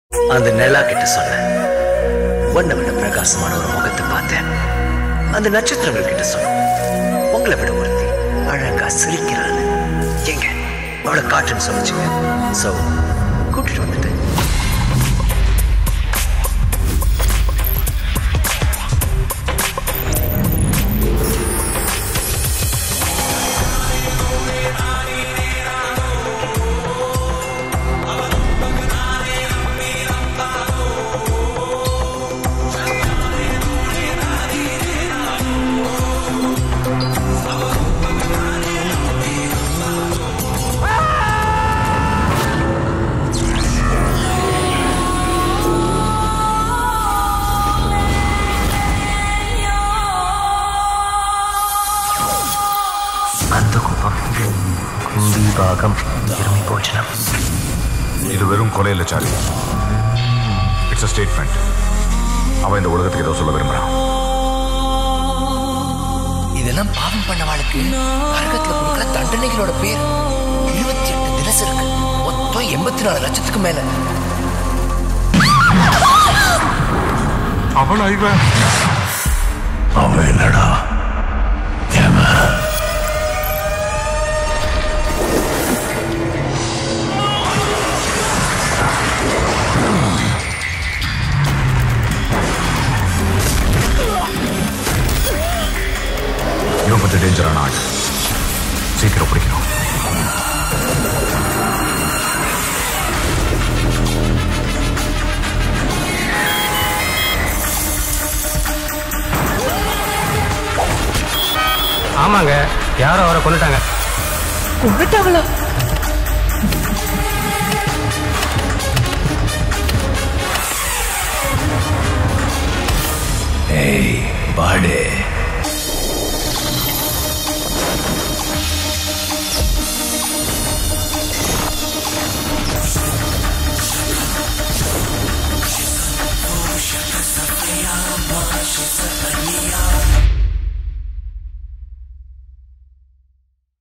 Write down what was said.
அந்த நிலா கிட்ட சொன்னேன் உன்னை விட பிரகாசமான ஒரு முகத்தை பார்த்தேன் அந்த நட்சத்திரங்கள் கிட்ட சொன்னேன் உங்களை விட ஒருத்தி அழகா சிரிக்கிறான்னு எங்க அவளை காட்டுன்னு சொல்லிச்சுங்க சோ கூட்டிட்டு வந்துட்டேன் அந்தகுபம் கும்பீபாகம் இருமி போஜனம் இது வெறும் கொலை இல்ல சாரி இட்ஸ் அ ஸ்டேட்மெண்ட் அவன் இந்த உலகத்துக்கு ஏதோ சொல்ல விரும்புறான் இதெல்லாம் பாவம் பண்ணவாளுக்கு நரகத்துல கொடுக்குற தண்டனைகளோட பேர் இருபத்தி எட்டு தினசு இருக்கு மொத்தம் எண்பத்தி நாலு லட்சத்துக்கு மேல அவளா இவன் அவன் என்னடா இவன் கொஞ்சம் டேஞ்சரான ஆள் சீக்கிரம் பிடிக்கணும் ஆமாங்க யாரோ அவரை கொண்டுட்டாங்க கொண்டுட்டாங்களா ஏய் பாடு Shaka Sapaya, Shaka Sapaya,